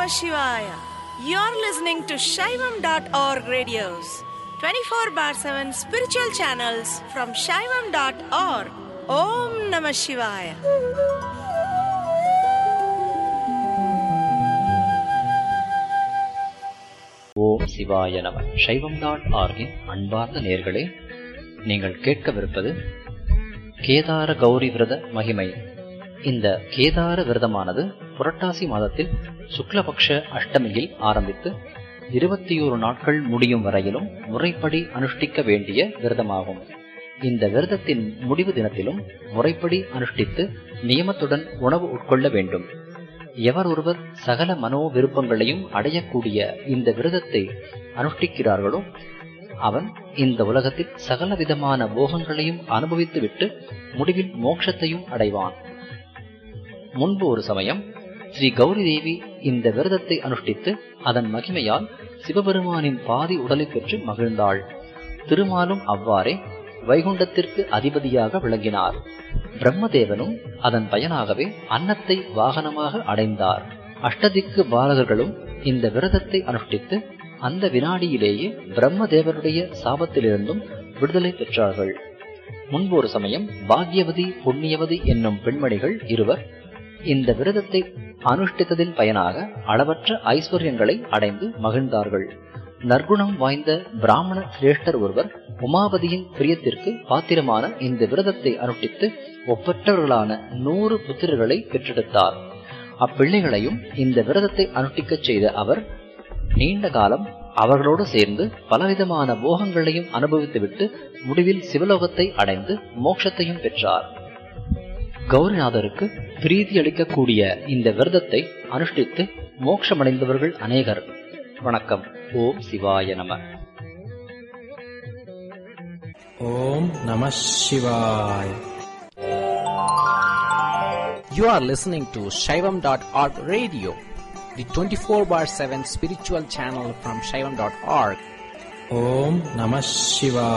Shivaya. You're listening to Shaivam.org radios, 24 bar 7 spiritual channels from Shaivam.org. Om Namah Shivaya. ஓம் சிவாய நம சைவம் dot ஆர்கின் அன்பார்ந்த நேர்களே நீங்கள் கேட்கவிருப்பது கேதார கௌரி விரத மகிமை இந்த கேதார விரதமானது புரட்டாசி மாதத்தில் சுக்லபக்ஷ அஷ்டமியில் ஆரம்பித்து இருபத்தி ஓரு நாட்கள் முடியும் வரையிலும் முறைப்படி அனுஷ்டிக்க வேண்டிய விரதமாகும் இந்த விரதத்தின் முடிவு தினத்திலும் முறைப்படி அனுஷ்டித்து நியமத்துடன் உணவு உட்கொள்ள வேண்டும் எவர் ஒருவர் சகல மனோ விருப்பங்களையும் அடையக்கூடிய இந்த விரதத்தை அனுஷ்டிக்கிறார்களோ அவன் இந்த உலகத்தில் சகல விதமான போகங்களையும் அனுபவித்துவிட்டு முடிவில் மோட்சத்தையும் அடைவான் முன்பு ஒரு சமயம் ஸ்ரீ கௌரி தேவி இந்த விரதத்தை அனுஷ்டித்து அதன் மகிமையால் சிவபெருமானின் பாதி உடலை பெற்று மகிழ்ந்தாள் திருமாலும் அவ்வாறே வைகுண்டத்திற்கு அதிபதியாக விளங்கினார் பிரம்மதேவனும் அதன் பயனாகவே அன்னத்தை வாகனமாக அடைந்தார் அஷ்டதிக்கு பாலகர்களும் இந்த விரதத்தை அனுஷ்டித்து அந்த வினாடியிலேயே பிரம்மதேவனுடைய சாபத்திலிருந்தும் விடுதலை பெற்றார்கள் முன்பு ஒரு சமயம் பாக்யவதி புண்ணியவதி என்னும் பெண்மணிகள் இருவர் இந்த விரதத்தை அனுஷ்டித்ததின் பயனாக அளவற்ற ஐஸ்வர்யங்களை அடைந்து மகிழ்ந்தார்கள் நற்குணம் வாய்ந்த பிராமண சிரேஷ்டர் ஒருவர் உமாபதியின் பிரியத்திற்கு பாத்திரமான இந்த விரதத்தை அனுஷ்டித்து ஒப்பற்றவர்களான நூறு புத்திரர்களை பெற்றெடுத்தார் அப்பிள்ளைகளையும் இந்த விரதத்தை அனுஷ்டிக்கச் செய்த அவர் நீண்ட காலம் அவர்களோடு சேர்ந்து பலவிதமான போகங்களையும் அனுபவித்துவிட்டு முடிவில் சிவலோகத்தை அடைந்து மோட்சத்தையும் பெற்றார் கௌரிநாதருக்கு பிரீதி அளிக்கக்கூடிய இந்த விரதத்தை அனுஷ்டித்து மோட்சமடைந்தவர்கள் அநேகர் வணக்கம் ஓம் சிவாய நம ஓம் நம சிவாய் You are listening to Shaivam.org radio, the 24 bar 7 spiritual channel from Shaivam.org. ஓம் நம சிவாய்